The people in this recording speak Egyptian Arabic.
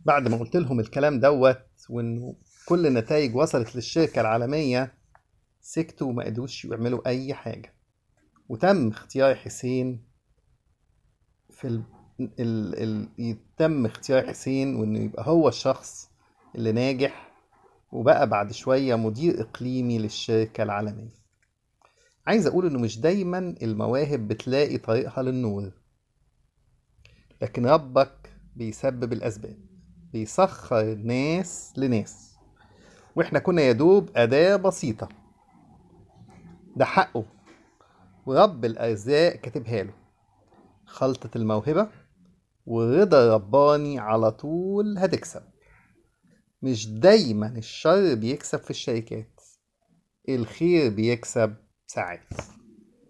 بعد ما قلت لهم الكلام دوت وانه كل النتائج وصلت للشركة العالمية سكتوا وما قدروش يعملوا أي حاجة وتم اختيار حسين في ال... ال... ال... يتم اختيار حسين وانه يبقى هو الشخص اللي ناجح وبقى بعد شوية مدير إقليمي للشركة العالمية عايز أقول إنه مش دايما المواهب بتلاقي طريقها للنور لكن ربك بيسبب الأسباب بيسخر ناس لناس وإحنا كنا يدوب أداة بسيطة ده حقه ورب الأرزاق كاتبها له خلطة الموهبة والرضا الرباني على طول هتكسب مش دايما الشر بيكسب في الشركات الخير بيكسب ساعات